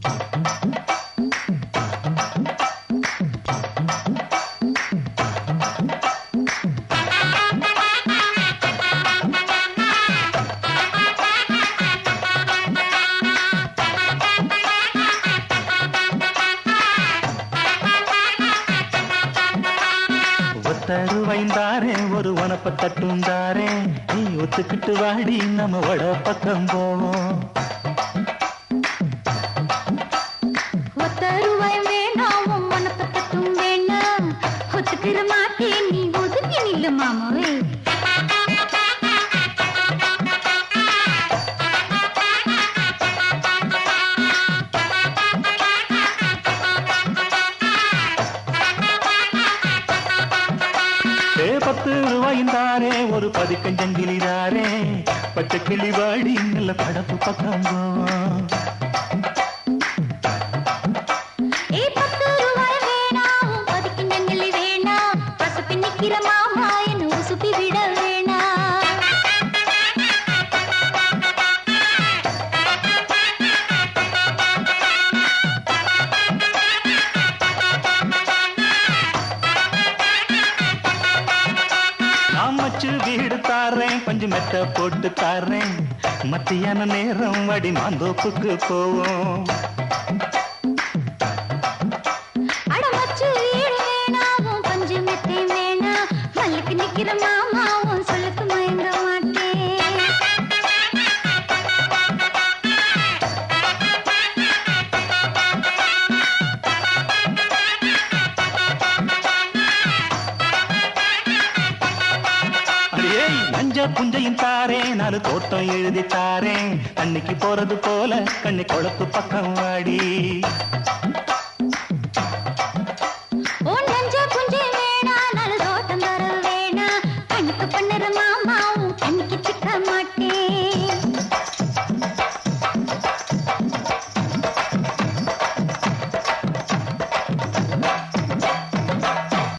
ஒத்தரு வைந்தாரே ஒரு வனப்ப தட்டுந்தாரே நீ ஒத்துக்கிட்டு வாடி நம்ம வட பக்கம் போவோம் ஒத்த ரூபாய் வேணாம் உன் மனப்பக்கத்தும் வேணாம் ஒத்துக்கிற மாட்டே நீ ஒதுங்கி நில்லு மாமாவே ஏ பத்து ரூபாய்ந்தாரே ஒரு பதிக்கஞ்சங்கிலிதாரே பச்சை கிளி வாடி நல்ல படப்பு பக்கம் போவோம் ஏ பத்து ரூபாய் வேணாம் உன் பதிக்கின்ற நிலை வேணாம் பசுப்பி நிக்கிற மாமா என்ன உசுப்பி விட வேணாம் நான் மச்சு வீடு தாரேன் கொஞ்சம் மெத்த போட்டு தாரேன் மத்தியான நேரம் வடி மாந்தோப்புக்கு போவோம் அட மச்சு வீடு வேணாம் உன் பஞ்சு மெத்தை வேணாம் மல்லுக்கு நிக்கிற மாமா உன் சொல்லுக்கு மயங்க மாட்டேன் அடியே மஞ்ச புஞ்சையும் தாரேன் நாலு தோட்டம் எழுதி தாரேன் அன்னைக்கு போறது போல கண்ணி குழப்பு பக்கம் வாடி